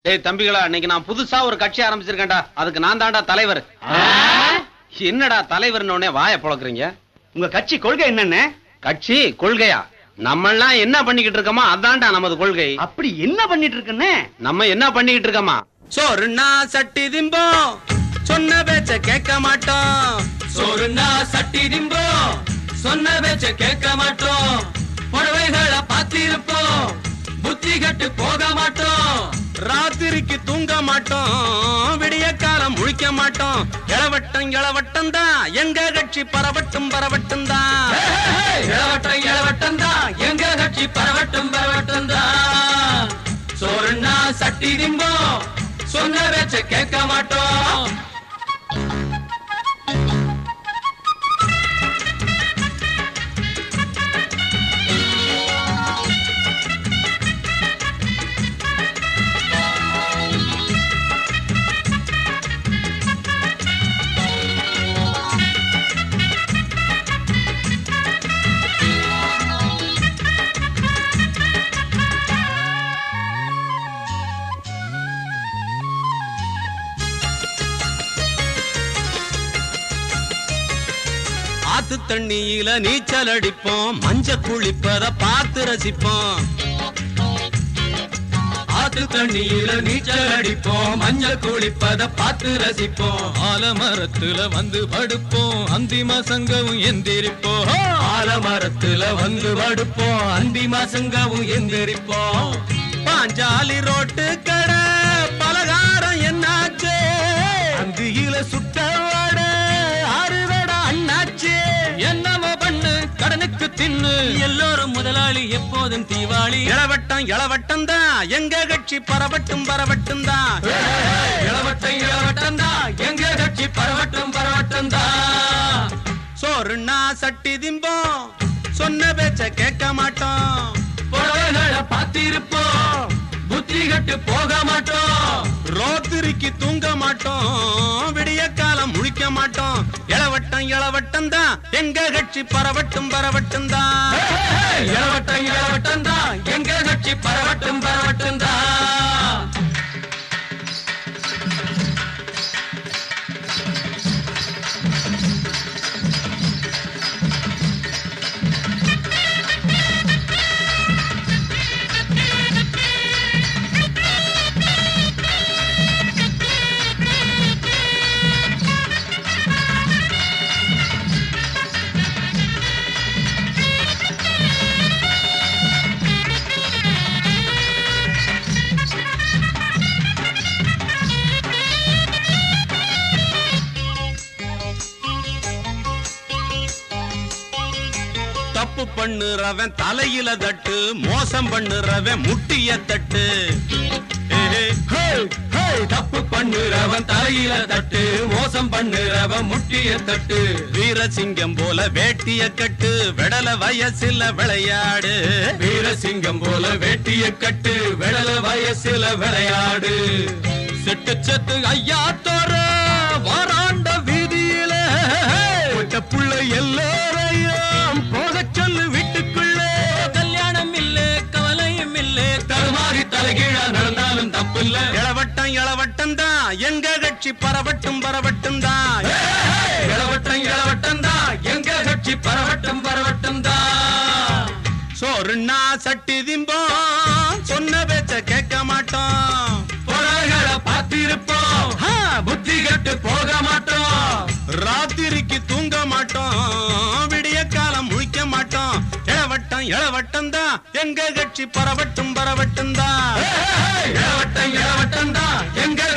ஏய் தம்பிகளா இன்னைக்கு நான் புதுசா ஒரு கட்சி ஆரம்பிச்சிருக்கேன்டா அதுக்கு நான் தான்டா தலைவர் என்னடா தலைவர்னு உடனே வாய பொளக்குறீங்க உங்க கட்சி கொள்கை என்னன்னு கட்சி கொள்கையா நம்ம எல்லாம் என்ன பண்ணிக்கிட்டு இருக்கோமோ அதான்டா நமது கொள்கை அப்படி என்ன பண்ணிட்டு இருக்குன்னு நம்ம என்ன பண்ணிக்கிட்டு இருக்கோமா சோறுனா சட்டி திம்போம் சொன்ன பேச்ச கேட்க மாட்டோம் சோறுனா சட்டி திம்போம் சொன்ன பேச்ச கேட்க மாட்டோம் புடவைகளை பார்த்திருப்போம் புத்தி கட்டு போக மாட்டோம் ராத்திரிக்கு தூங்க மாட்டோம் விடிய காலம் முழிக்க மாட்டோம் இளவட்டம் இளவட்டம் தான் எங்க கட்சி பரவட்டும் பரவட்டும் தான் இளவட்டம் இளவட்டம் தான் எங்க கட்சி பரவட்டும் பரவட்டும் தான் சோறுனா சட்டி திம்போம் சொன்ன பேச்ச கேட்க மாட்டோம் ஆத்து தண்ணியில நீச்சல் அடிப்போம் மஞ்ச குளிப்பத பார்த்து ரசிப்போம் ஆத்து தண்ணியில நீச்சல் அடிப்போம் மஞ்சள் குளிப்பத பார்த்து ரசிப்போம் ஆலமரத்துல வந்து படுப்போம் அந்தி மாசங்கவும் எந்திரிப்போம் ஆலமரத்துல வந்து படுப்போம் அந்தி மாசங்கவும் எந்திரிப்போம் பாஞ்சாலி ரோட்டு கடை பலகாரம் என்னாச்சு அந்தியில சுட்ட வடை ஆறுதடா அண்ணாச்சு என்னமோ பண்ணு கடனுக்கு தின்னு எல்லோரும் முதலாளி எப்போதும் தீவாளி இளவட்டம் இளவட்டம் தான் எங்க கட்சி பரவட்டும் பரவட்டும் தான் இளவட்டம் இளவட்டம் தான் எங்க கட்சி பரவட்டும் பரவட்டும் தான் சோறுனா சட்டி திம்போம் சொன்ன பேச்ச கேட்க மாட்டோம் புடவைகளை பார்த்திருப்போம் புத்தி கட்டு போக மாட்டோம் ராத்திரிக்கு தூங்க மாட்டோம் விடிய காலம் முழிக்க மாட்டோம் இளவட்டம் இளவட்டம் தான் எங்க கட்சி பரவட்டும் பரவட்டும் தான் இளவட்டம் இளவட்டம் தான் எங்க கட்சி பரவட்டும் பரவட்டும் தான் தப்பு பண்ணுறவன் தலையில தட்டு மோசம் பண்ணுறவன் முட்டிய தட்டு ஏ, ஏ, ஹே, ஹே, தப்பு பண்ணுறவன் தலையில தட்டு மோசம் பண்ணுறவன் முட்டிய தட்டு வீரசிங்கம் போல வேட்டிய கட்டு விடல வயசுல விளையாடு வீரசிங்கம் போல வேட்டிய கட்டு விடல வயசுல விளையாடு செட்டு செட்டு ஐயா தோற வாராண்ட வீதியில ஒட்ட புள்ள எல்லாரையும் போக சொல்லு வீட்டுக்குள்ள கல்யாணம் இல்ல கவலையும் இல்ல தடுமாறி தலைகீழா நடந்தாலும் தப்பில்ல இளவட்டம் இளவட்டம் தான் எங்க கட்சி பரவட்டும் பரவட்டும் தான் இளவட்டம் இளவட்டம் தான் எங்க கட்சி பரவட்டும் பரவட்டும் தான் சோறுனா சட்டி திம்போம் சொன்ன பேச்ச கேட்க மாட்டோம் புடவைகளை பார்த்திருப்போம் ஹா, புத்தி கட்டு போக மாட்டோம் ராத்திரிக்கு தூங்க மாட்டோம் விடிய காலம் முழிக்க மாட்டோம் இளவட்டம் இளவட்டம் தான் எங்க கட்சி பரவட்டும் பரவட்டும் தான் இளவட்டம் இளவட்டம் தான் எங்க